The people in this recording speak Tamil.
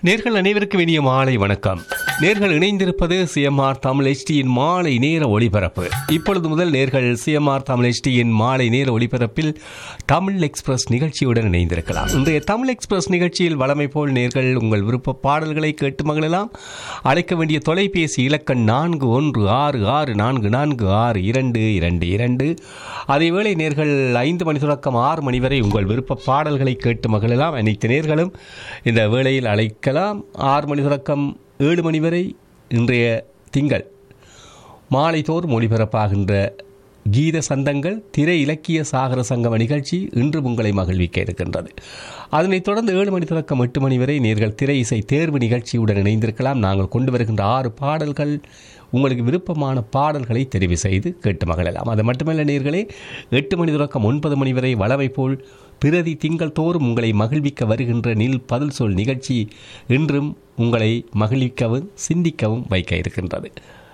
நேர்கள் அனைவருக்கும் இனிய மாலை வணக்கம் நேர்கள் இணைந்திருப்பது சிஎம்ஆர் தமிழ் HDயின் மாலை நேர ஒளிபரப்பு இப்பொழுது முதல் நேர்கள் சிஎம்ஆர் தமிழ் HDயின் மாலை நேர ஒளிபரப்பில் தமிழ் எக்ஸ்பிரஸ் நிகழ்ச்சியுடன் இணைந்திருக்கலாம் இன்றைய தமிழ் எக்ஸ்பிரஸ் நிகழ்ச்சியில் வளமை போல் நேர்கள் உங்கள் விருப்ப பாடல்களை கேட்டு மகிழலாம் அழைக்க வேண்டிய தொலைபேசி இலக்கண் நான்கு ஒன்று ஆறு ஆறு நான்கு நான்கு ஆறு இரண்டு இரண்டு இரண்டு அதேவேளை நேர்கள் ஐந்து மணி தொடக்கம் ஆறு மணி வரை உங்கள் விருப்ப பாடல்களை கேட்டு மகிழலாம் அனைத்து நேர்களும் இந்த வேளையில் அழைக்கலாம் ஆறு மணி தொடக்கம் ஏழு மணி வரை இன்றைய திங்கள் மாலை தோறும் ஒளிபரப்பாகின்ற கீத சந்தங்கள் திரை இலக்கிய சாகர சங்கம நிகழ்ச்சி இன்று உங்களை மகிழ்விக்க இருக்கின்றது அதனைத் தொடர்ந்து ஏழு மணி தொடக்கம் எட்டு மணி வரை நேர்கள் திரை இசை தேர்வு நிகழ்ச்சியுடன் இணைந்திருக்கலாம் நாங்கள் கொண்டு வருகின்ற ஆறு பாடல்கள் உங்களுக்கு விருப்பமான பாடல்களை தெரிவு செய்து கேட்டு மகிழலாம் அது மட்டுமல்ல நேர்களே எட்டு மணி தொடக்கம் ஒன்பது மணி வரை வளவை போல் பிரதி திங்கள் தோறும் உங்களை மகிழ்விக்க வருகின்ற நில் பதில் சொல் நிகழ்ச்சி இன்றும் உங்களை மகிழ்விக்கவும் சிந்திக்கவும் வைக்க இருக்கின்றது